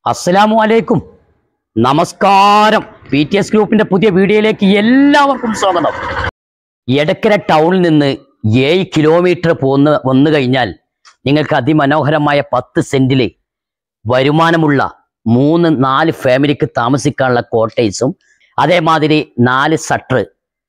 അസ്സലാമു അലൈക്കും നമസ്കാരം പി ടി എസ് ഗ്രൂപ്പിന്റെ പുതിയ വീഡിയോയിലേക്ക് എല്ലാവർക്കും സ്വാഗതം എടക്കര ടൗണിൽ നിന്ന് ഏഴ് കിലോമീറ്റർ പോന്ന് വന്നു കഴിഞ്ഞാൽ നിങ്ങൾക്ക് അതിമനോഹരമായ പത്ത് സെന്റില് വരുമാനമുള്ള മൂന്ന് നാല് ഫാമിലിക്ക് താമസിക്കാനുള്ള കോട്ടേഴ്സും അതേമാതിരി നാല് സട്ടർ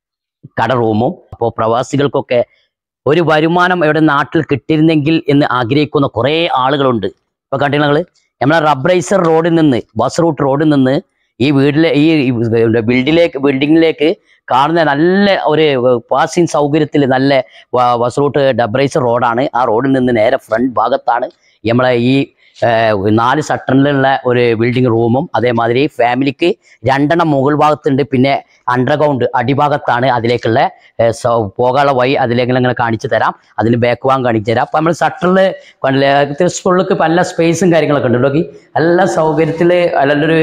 കട റൂമും അപ്പോൾ പ്രവാസികൾക്കൊക്കെ ഒരു വരുമാനം ഇവിടെ നാട്ടിൽ കിട്ടിയിരുന്നെങ്കിൽ എന്ന് ആഗ്രഹിക്കുന്ന കുറേ ആളുകളുണ്ട് ഇപ്പൊ കണ്ടില്ല നിങ്ങള് നമ്മളെ റബ്രൈസർ റോഡിൽ നിന്ന് ബസ് റൂട്ട് റോഡിൽ നിന്ന് ഈ വീട്ടിലെ ഈ ബിൽഡിലേക്ക് ബിൽഡിങ്ങിലേക്ക് കാണുന്ന നല്ല ഒരു പാസിംഗ് സൗകര്യത്തിൽ നല്ല വ- ബസ് റൂട്ട് ഡബ്രൈസർ റോഡാണ് ആ റോഡിൽ നിന്ന് നേരെ ഫ്രണ്ട് ഭാഗത്താണ് നമ്മളെ ഈ ഏഹ്, നാല് സട്ടറിലുള്ള ഒരു ബിൽഡിംഗ് റൂമും അതേമാതിരി ഫാമിലിക്ക് രണ്ടെണ്ണം മുകൾ ഭാഗത്തുണ്ട് പിന്നെ അണ്ടർഗ്രൗണ്ട് അടിഭാഗത്താണ് അതിലേക്കുള്ള ഏഹ്, സൗ- പോകാനുള്ള വഴി അതിലേക്ക് ഇങ്ങനെ കാണിച്ചു തരാം അതിന് ബാക്ക് വാങ്ങ് കാണിച്ചു തരാം അപ്പം നമ്മൾ സട്ടറിൽ കണ്ടില്ലേ സ്കൂളിലേക്ക് പല സ്പേസും കാര്യങ്ങളൊക്കെ ഉണ്ട് നോക്കി നല്ല സൗകര്യത്തിൽ നല്ലൊരു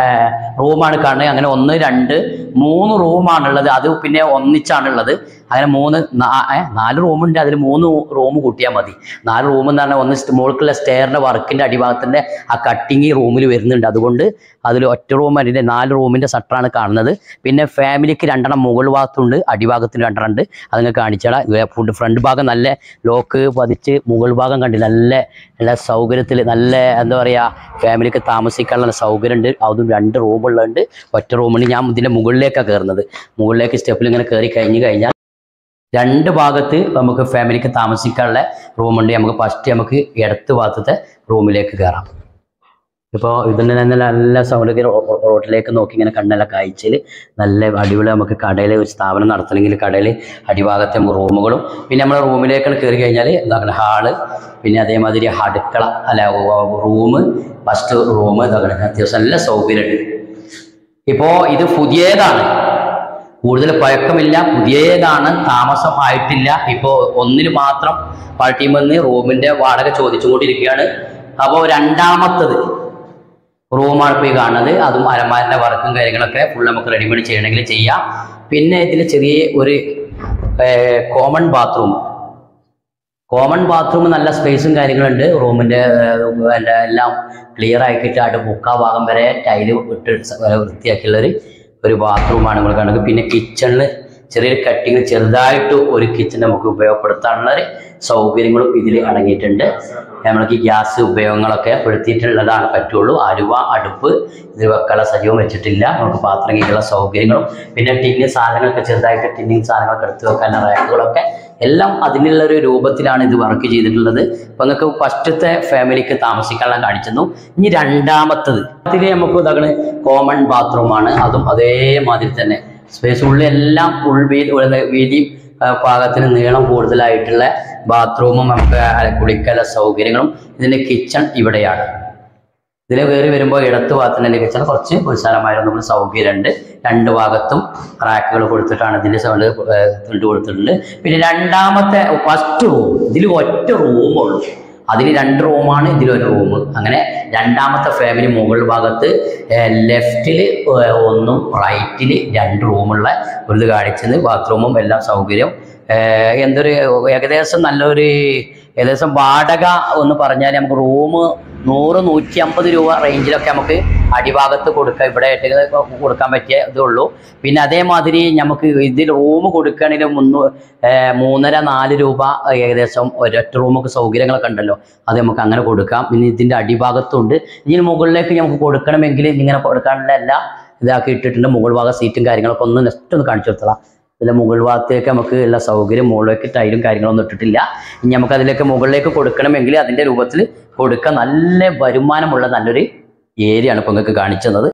റൂമാണ് കാണുന്നത് അങ്ങനെ ഒന്ന് രണ്ട് മൂന്ന് റൂമാണുള്ളത് അത് പിന്നെ ഒന്നിച്ചാണുള്ളത് അങ്ങനെ മൂന്ന് നാ- ഏ, നാല് റൂമുണ്ട് അതിൽ മൂന്ന് റൂം കൂട്ടിയാൽ മതി നാല് റൂം എന്ന് പറഞ്ഞാൽ ഒന്ന് സ്റ്റ് മുകൾക്കുള്ള സ്റ്റെയറിന്റെ വർക്കിന്റെ അടിഭാഗത്തിന്റെ ആ കട്ടിങ് റൂമിൽ വരുന്നുണ്ട് അതുകൊണ്ട് അതിൽ ഒറ്റ റൂം അതിന്റെ നാല് റൂമിന്റെ സട്ടറാണ് കാണുന്നത് പിന്നെ ഫാമിലിക്ക് രണ്ടെണ്ണം മുകൾ ഭാഗത്തുണ്ട് അടിഭാഗത്തിന് രണ്ടെണ്ണം ഉണ്ട് അതങ്ങ് കാണിച്ചാൽ ഫുഡ് ഫ്രണ്ട് ഭാഗം നല്ല ലോക്ക് പതിച്ച് മുകൾ ഭാഗം കണ്ടില്ല നല്ല നല്ല സൗകര്യത്തിൽ നല്ല എന്താ പറയുക ഫാമിലിക്ക് താമസിക്കാനുള്ള സൗകര്യം ഉണ്ട് അതും രണ്ട് റൂമുള്ളുണ്ട് ഒറ്റ റൂമിന് ഞാൻ ഇതിൻ്റെ മുകളിലേക്കാണ് കയറുന്നത് മുകളിലേക്ക് സ്റ്റെപ്പിൽ ഇങ്ങനെ കയറി കഴിഞ്ഞ് കഴിഞ്ഞാൽ രണ്ട് ഭാഗത്ത് നമുക്ക് ഫാമിലിക്ക് താമസിക്കാനുള്ള റൂമുണ്ട് നമുക്ക് ഫസ്റ്റ് നമുക്ക് ഇടത്ത് ഭാഗത്തെ റൂമിലേക്ക് കയറാം ഇപ്പോൾ ഇതിൻ്റെ തന്നെ നല്ല സൗണ്ട് റോഡിലേക്ക് നോക്കി ഇങ്ങനെ കണ്ണല്ല കാഴ്ചയിൽ നല്ല അടിപൊളി നമുക്ക് കടയിൽ ഒരു സ്ഥാപനം നടത്തണമെങ്കിൽ കടയിൽ അടിഭാഗത്തെ നമുക്ക് റൂമുകളും പിന്നെ നമ്മളെ റൂമിലേക്കാണ് കയറി കഴിഞ്ഞാൽ എന്താണ് ഹാള് പിന്നെ അതേമാതിരി അടുക്കള അല്ല റൂം ഫസ്റ്റ് റൂം ഇതാകണം അത്യാവശ്യം നല്ല സൗകര്യമുണ്ട് ഇപ്പോൾ ഇത് പുതിയതാണ് കൂടുതൽ പഴക്കമില്ല പുതിയതാണ് താമസം ആയിട്ടില്ല ഇപ്പോൾ ഒന്നിന് മാത്രം പാർട്ടിമെന്ന് റൂമിന്റെ വാടക ചോദിച്ചുകൊണ്ടിരിക്കുകയാണ് അപ്പോൾ രണ്ടാമത്തത് റൂമാണ് ഇപ്പോൾ ഈ കാണുന്നത് അതും അലമാരിന്റെ വർക്കും കാര്യങ്ങളൊക്കെ ഫുൾ നമുക്ക് റെഡിമെയ്ഡ് ചെയ്യണമെങ്കിൽ ചെയ്യാം പിന്നെ ഇതിൽ ചെറിയ ഒരു കോമൺ ബാത്റൂം കോമൺ ബാത്റൂം നല്ല സ്പേസും കാര്യങ്ങളുണ്ട് റൂമിന്റെ എൻ്റെ എല്ലാം ക്ലിയർ ആക്കിയിട്ട് അവിടെ മുക്കാ ഭാഗം വരെ ടൈല് ഇട്ട് സ- വരെ വൃത്തിയാക്കിയുള്ളൊരു ഒരു ബാത്റൂമാണ് നമ്മൾ കാണുന്നത് പിന്നെ കിച്ചണിൽ ചെറിയൊരു കട്ടിങ് ചെറുതായിട്ട് ഒരു കിച്ചൺ നമുക്ക് ഉപയോഗപ്പെടുത്താനുള്ള ഒരു സൗകര്യങ്ങളും ഇതിൽ അടങ്ങിയിട്ടുണ്ട് നമ്മൾക്ക് ഈ ഗ്യാസ് ഉപയോഗങ്ങളൊക്കെ പെടുത്തിയിട്ടുള്ളതാണ് പറ്റുള്ളൂ അരുവ അടുപ്പ് ഇത് വെക്കാനുള്ള സജീവം വെച്ചിട്ടില്ല നമുക്ക് പാത്രം കീഴിലുള്ള സൗകര്യങ്ങളും പിന്നെ ടിന്ന് സാധനങ്ങളൊക്കെ ചെറുതായിട്ട് ടിന്നിങ് സാധനങ്ങളൊക്കെ എടുത്ത് വെക്കാനുള്ള റാക്കുകളൊക്കെ എല്ലാം അതിനുള്ള ഒരു രൂപത്തിലാണ് ഇത് വർക്ക് ചെയ്തിട്ടുള്ളത് അപ്പൊ നിങ്ങൾക്ക് ഫസ്റ്റത്തെ ഫാമിലിക്ക് താമസിക്കാനുള്ള കാണിച്ചിരുന്നു ഇനി രണ്ടാമത്തത് അതിൽ നമുക്ക് ഇതാകണ് കോമൺ ബാത്റൂമാണ് അതും അതേമാതിരി തന്നെ സ്പേസ് ഉള്ളിൽ എല്ലാം ഉൾവീതി വീതിയും ആ, പാകത്തിന് നീളം കൂടുതലായിട്ടുള്ള ബാത്റൂമും നമുക്ക് അല- കുളിക്കല സൗകര്യങ്ങളും ഇതിന്റെ കിച്ചൺ ഇവിടെയാണ് ഇതിൽ കയറി വരുമ്പോൾ ഇടത്ത് ഭാഗത്തിൻ്റെ കിച്ചൺ കുറച്ച് വിശാലമായ നമ്മൾ സൗകര്യമുണ്ട് രണ്ട് ഭാഗത്തും റാക്കുകൾ കൊടുത്തിട്ടാണ് ഇതിൻ്റെ സൗണ്ട് ഇട്ട് കൊടുത്തിട്ടുണ്ട് പിന്നെ രണ്ടാമത്തെ ഫസ്റ്റ് റൂം ഇതിൽ ഒറ്റ റൂമുള്ളൂ അതിൽ രണ്ട് റൂമാണ് ഇതിലൊരു റൂം അങ്ങനെ രണ്ടാമത്തെ ഫാമിലി മുകൾ ഭാഗത്ത് ലെഫ്റ്റിൽ ഒന്നും റൈറ്റിൽ രണ്ട് റൂമുള്ള ഒരു ഇത് കാണിച്ചത് ബാത്റൂമും എല്ലാം സൗകര്യം ഏഹ് എന്തൊരു ഏകദേശം നല്ലൊരു ഏകദേശം വാടക എന്ന് പറഞ്ഞാൽ നമുക്ക് റൂം നൂറ് നൂറ്റി അമ്പത് രൂപ റേഞ്ചിലൊക്കെ നമുക്ക് അടിഭാഗത്ത് കൊടുക്കാം ഇവിടെ ആയിട്ട് കൊടുക്കാൻ പറ്റിയ ഇതേ ഉള്ളൂ പിന്നെ അതേമാതിരി നമുക്ക് ഇതിൽ റൂം കൊടുക്കുകയാണെങ്കിൽ മുന്നൂ ഏഹ് മൂന്നര നാല് രൂപ ഏകദേശം ഒരൊറ്റ റൂമൊക്കെ സൗകര്യങ്ങളൊക്കെ ഉണ്ടല്ലോ അത് നമുക്ക് അങ്ങനെ കൊടുക്കാം പിന്നെ ഇതിൻ്റെ അടിഭാഗത്തുണ്ട് ഇതിന് മുകളിലേക്ക് നമുക്ക് കൊടുക്കണമെങ്കിൽ ഇങ്ങനെ കൊടുക്കാനുള്ള എല്ലാ ഇതാക്കി ഇട്ടിട്ടുണ്ട് മുകൾ ഭാഗം സീറ്റും കാര്യങ്ങളൊക്കെ ഒന്ന് നെക്സ്റ്റ് ഒന്ന് കാണിച്ചു കൊടുത്തതാ ഇതിലെ മുകൾ ഭാഗത്തേക്ക് നമുക്ക് എല്ലാ സൗകര്യം മുകളിലേക്ക് ടൈലും കാര്യങ്ങളൊന്നും ഇട്ടിട്ടില്ല ഇനി നമുക്ക് അതിലേക്ക് മുകളിലേക്ക് കൊടുക്കണമെങ്കിൽ അതിൻ്റെ രൂപത്തിൽ കൊടുക്കാൻ നല്ല വരുമാനമുള്ള നല്ലൊരു ഏരിയ ആണ് ഇപ്പൊ നിങ്ങൾക്ക് കാണിച്ചത്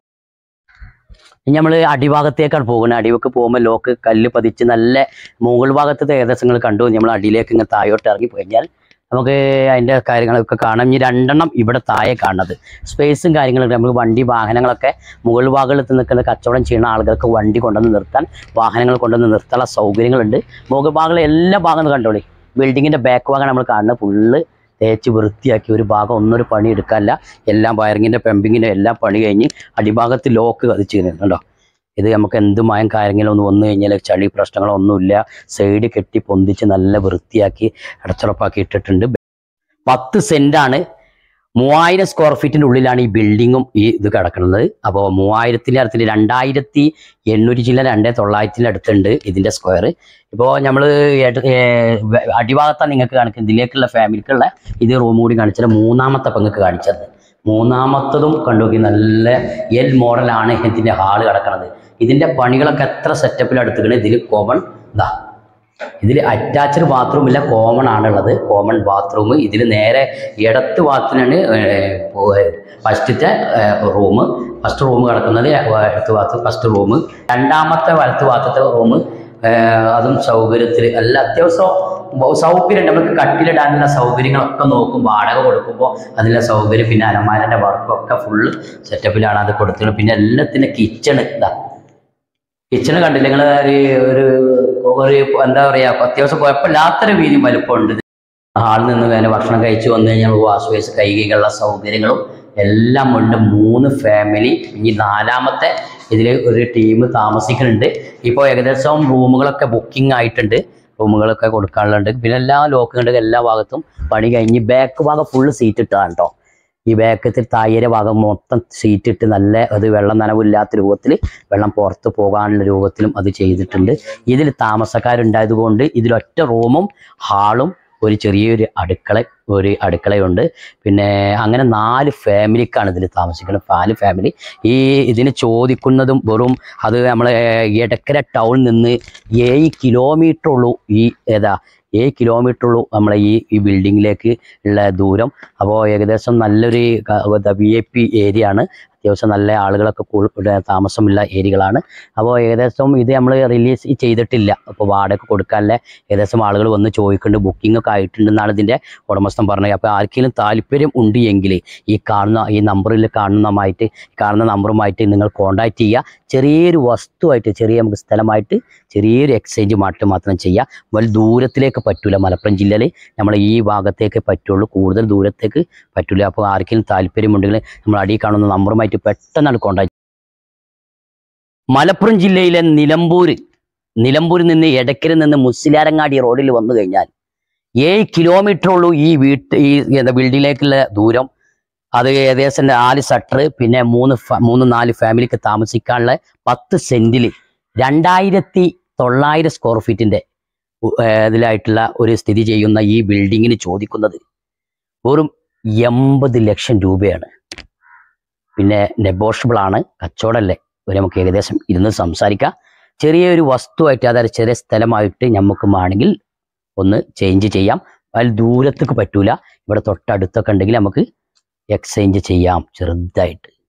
ഇനി നമ്മൾ അടിഭാഗത്തേക്കാണ് പോകുന്നത് അടിവക്ക് പോകുമ്പോൾ ലോക്ക് കല്ല് പതിച്ച് നല്ല മുകൾ ഭാഗത്തെ ഏകദേശം നിങ്ങൾ കണ്ടു നമ്മൾ അടിയിലേക്ക് ഇങ്ങനെ താഴോട്ട് ഇറങ്ങി കഴിഞ്ഞാൽ നമുക്ക് അതിൻ്റെ കാര്യങ്ങളൊക്കെ കാണാം ഇനി രണ്ടെണ്ണം ഇവിടെ താഴെ കാണുന്നത് സ്പേസും കാര്യങ്ങളൊക്കെ നമുക്ക് വണ്ടി വാഹനങ്ങളൊക്കെ മുകൾ ഭാഗത്ത് നിൽക്കുന്ന കച്ചവടം ചെയ്യുന്ന ആളുകൾക്ക് വണ്ടി കൊണ്ടുവന്ന് നിർത്താൻ വാഹനങ്ങൾ കൊണ്ടുവന്ന് നിർത്താനുള്ള സൗകര്യങ്ങളുണ്ട് മുകൾ ഭാഗങ്ങൾ എല്ലാ ഭാഗവും കണ്ടോളി ബിൽഡിങ്ങിൻ്റെ ബാക്ക് ഭാഗം നമ്മൾ കാണുന്നത് ഫുള്ള് തേച്ച് വൃത്തിയാക്കി ഒരു ഭാഗം ഒന്നൊരു പണി എടുക്കാനില്ല എല്ലാം വയറിങ്ങിൻ്റെ പെമ്പിങ്ങിൻ്റെ എല്ലാം പണി കഴിഞ്ഞ് അടിഭാഗത്ത് ലോക്ക് കതിച്ച് കണ്ടോ ഇത് നമുക്ക് എന്ത് മായം കാര്യങ്ങളും ഒന്ന് വന്നു കഴിഞ്ഞാൽ ചളി പ്രശ്നങ്ങളോ ഒന്നുമില്ല സൈഡ് കെട്ടി പൊന്തിച്ച് നല്ല വൃത്തിയാക്കി അടച്ചുറപ്പാക്കി ഇട്ടിട്ടുണ്ട് പത്ത് സെന്റാണ് മൂവായിരം സ്ക്വയർ ഫീറ്റിന്റെ ഉള്ളിലാണ് ഈ ബിൽഡിങ്ങും ഈ ഇത് കിടക്കുന്നത് അപ്പോൾ മൂവായിരത്തിന്റെ അടുത്ത് രണ്ടായിരത്തി എണ്ണൂറ്റി ചില്ല രണ്ടേ തൊള്ളായിരത്തിന്റെ അടുത്തുണ്ട് ഇതിന്റെ സ്ക്വയർ ഇപ്പോൾ നമ്മൾ അടിഭാഗത്താണ് നിങ്ങൾക്ക് കാണിക്കുന്നത് ഇതിലേക്കുള്ള ഫാമിലിക്കുള്ള ഇത് റൂം കൂടി കാണിച്ചത് മൂന്നാമത്തെ പെങ്ങൾക്ക് കാണിച്ചത് മൂന്നാമത്തതും കണ്ടുനോക്കി നല്ല എൽ മോഡലാണ് ഇതിന്റെ ഹാള് കിടക്കുന്നത് ഇതിന്റെ പണികളൊക്കെ എത്ര സെറ്റപ്പിൽ എടുത്തുക്കണേ ഇതിൽ കോമൺ ഇതാ ഇതിൽ അറ്റാച്ച്ഡ് ബാത്റൂം ഇല്ല കോമൺ ആണുള്ളത് കോമൺ ബാത്റൂം ഇതിൽ നേരെ ഇടത്ത് ഭാഗത്തിനാണ് ഫസ്റ്റത്തെ റൂം ഫസ്റ്റ് റൂം കിടക്കുന്നത് ഇടത്ത് ഭാഗത്ത് ഫസ്റ്റ് റൂം രണ്ടാമത്തെ വലത്ത് ഭാഗത്തെ റൂം അതും സൗകര്യത്തിൽ അല്ല അത്യാവശ്യം ബ- സൗകര്യം നമുക്ക് കട്ടിലിടാനുള്ള സൗകര്യങ്ങളൊക്കെ നോക്കും വാടക കൊടുക്കുമ്പോൾ അതിലെ സൗകര്യം പിന്നെ അലമാരൻ്റെ വർക്കൊക്കെ ഫുള്ള് സെറ്റപ്പിലാണ് അത് കൊടുത്തിട്ടുള്ളത് പിന്നെ എല്ലാത്തിൻ്റെ കിച്ചൺ ഇതാ കിച്ചണ് കണ്ടില്ല നിങ്ങൾ ഒരു ഒരു എന്താ പറയുക അത്യാവശ്യം കുഴപ്പമില്ലാത്തൊരു വീതി വലുപ്പമുണ്ട് ഹാളിൽ നിന്ന് വേറെ ഭക്ഷണം കഴിച്ചു വന്നു കഴിഞ്ഞാൽ വാഷ് ബേസ് കൈകളുള്ള സൗകര്യങ്ങളും എല്ലാം ഉണ്ട് മൂന്ന് ഫാമിലി ഇനി നാലാമത്തെ ഇതിൽ ഒരു ടീം താമസിക്കുന്നുണ്ട് ഇപ്പോൾ ഏകദേശം റൂമുകളൊക്കെ ബുക്കിംഗ് ആയിട്ടുണ്ട് റൂമുകളൊക്കെ കൊടുക്കാനുള്ളത് പിന്നെ എല്ലാ ലോക്കുകളുണ്ട് എല്ലാ ഭാഗത്തും പണി കഴിഞ്ഞ് ബാക്ക് ഭാഗം ഫുള്ള് സീറ്റ് ഇട്ടതാണ് കേട്ടോ ഈ ബാക്കത്തിൽ തായര ഭാഗം മൊത്തം സീറ്റ് ഇട്ട് നല്ല അത് വെള്ളം നനവില്ലാത്ത രൂപത്തിൽ വെള്ളം പുറത്ത് പോകാനുള്ള രൂപത്തിലും അത് ചെയ്തിട്ടുണ്ട് ഇതിൽ താമസക്കാരുണ്ടായത് കൊണ്ട് ഇതിലൊറ്റ റൂമും ഹാളും ഒരു ചെറിയൊരു അടുക്കള ഒരു അടുക്കളയുണ്ട് പിന്നെ അങ്ങനെ നാല് ഫാമിലിക്കാണ് ഇതിൽ താമസിക്കുന്നത് നാല് ഫാമിലി ഈ ഇതിന് ചോദിക്കുന്നതും വെറും അത് നമ്മൾ എടക്കര ടൗണിൽ നിന്ന് ഏഴ് കിലോമീറ്റർ ഉള്ളൂ ഈ ഏതാ ഏഴ് കിലോമീറ്റർ ഉള്ളൂ നമ്മളെ ഈ ഈ ബിൽഡിങ്ങിലേക്ക് ഉള്ള ദൂരം അപ്പോൾ ഏകദേശം നല്ലൊരു വി ഐ പി ഏരിയ ആണ് അത്യാവശ്യം നല്ല ആളുകളൊക്കെ കൂ- ഇവിടെ താമസമുള്ള ഏരിയകളാണ് അപ്പോൾ ഏകദേശം ഇത് നമ്മൾ റിലീസ് ചെയ്തിട്ടില്ല അപ്പോൾ വാടക കൊടുക്കാനുള്ള ഏകദേശം ആളുകൾ വന്ന് ചോദിക്കുന്നുണ്ട് ബുക്കിംഗ് ഒക്കെ ആയിട്ടുണ്ടെന്നാണ് ഇതിൻ്റെ ഉടമസ്ഥൻ പറഞ്ഞത് അപ്പോൾ ആർക്കെങ്കിലും താല്പര്യം ഉണ്ട് എങ്കിൽ ഈ കാണുന്ന ഈ നമ്പറിൽ കാണുന്നതുമായിട്ട് കാണുന്ന നമ്പറുമായിട്ട് നിങ്ങൾ കോൺടാക്ട് ചെയ്യുക ചെറിയൊരു വസ്തുവായിട്ട് ചെറിയ നമുക്ക് സ്ഥലമായിട്ട് ചെറിയൊരു എക്സ്ചേഞ്ച് മാറ്റം മാത്രം ചെയ്യുക വലിയ ദൂരത്തിലേക്ക് പറ്റൂല മലപ്പുറം ജില്ലയിൽ നമ്മൾ ഈ ഭാഗത്തേക്ക് പറ്റുള്ളൂ കൂടുതൽ ദൂരത്തേക്ക് പറ്റൂല അപ്പോൾ ആർക്കെങ്കിലും താല്പര്യമുണ്ടെങ്കിൽ നമ്മൾ അടിയിൽ കാണുന്ന നമ്പറുമായിട്ട് പെട്ടെന്നാണ് കോൺടാക്ട് മലപ്പുറം ജില്ലയിലെ നിലമ്പൂര് നിലമ്പൂരിൽ നിന്ന് എടക്കരയിൽ നിന്ന് മുസ്സിലാരങ്ങാടി റോഡിൽ വന്നു കഴിഞ്ഞാൽ ഏഴ് കിലോമീറ്റർ ഉള്ളൂ ഈ വീട്ട് ഈ എന്താ ബിൽഡിങ്ങിലേക്കുള്ള ദൂരം അത് ഏകദേശം നാല് ഷട്ടർ പിന്നെ മൂന്ന് ഫ- മൂന്ന് നാല് ഫാമിലിക്ക് താമസിക്കാനുള്ള പത്ത് സെന്റിൽ രണ്ടായിരത്തി തൊള്ളായിരം സ്ക്വയർ ഫീറ്റിന്റെ ഉ- ഏർ ഇതിലായിട്ടുള്ള ഒരു സ്ഥിതി ചെയ്യുന്ന ഈ ബിൽഡിങ്ങിന് ചോദിക്കുന്നത് വെറും എൺപത് ലക്ഷം രൂപയാണ് പിന്നെ നെഗോഷ്യബിൾ ആണ് കച്ചവടമല്ലേ ഒരു നമുക്ക് ഏകദേശം ഇരുന്ന് സംസാരിക്കാം ചെറിയൊരു വസ്തുവായിട്ട് അതായത് ചെറിയ സ്ഥലമായിട്ട് നമുക്ക് വേണമെങ്കിൽ ഒന്ന് ചേഞ്ച് ചെയ്യാം അതിൽ ദൂരത്തേക്ക് പറ്റൂല ഇവിടെ തൊട്ടടുത്തൊക്കെ ഉണ്ടെങ്കിൽ നമുക്ക് എക്സ്ചേഞ്ച് ചെയ്യാം ചെറുതായിട്ട്